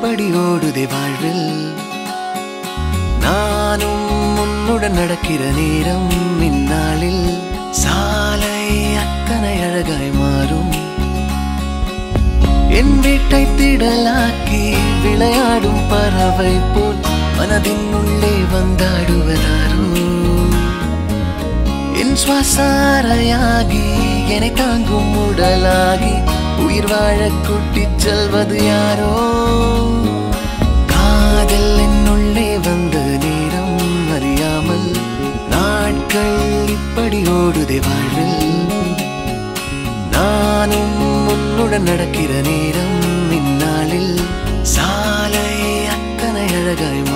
இப்படி ஓடுதே வாழ்வில் நானும் உன்னுடன் நடக்கிற நேரம் இந்நாளில் சாலை அத்தனை அழகாய் மாறும் என் வீட்டை திடலாக்கி விளையாடும் பறவை போல் மனதின் உள்ளே வந்தாடுவதாரோ என் சுவாசாரையாகி என்னை தாங்கும் உடலாகி உயிர் வாழ கூட்டிச் செல்வது யாரோ காதல் என்னுள்ளே வந்த நேரம் அறியாமல் நாட்கள் இப்படி ஓடுதே வாழ்வில் நானும் உன்னுடன் நடக்கிற நேரம் இந்நாளில் சாலை அத்தனை அழகாய்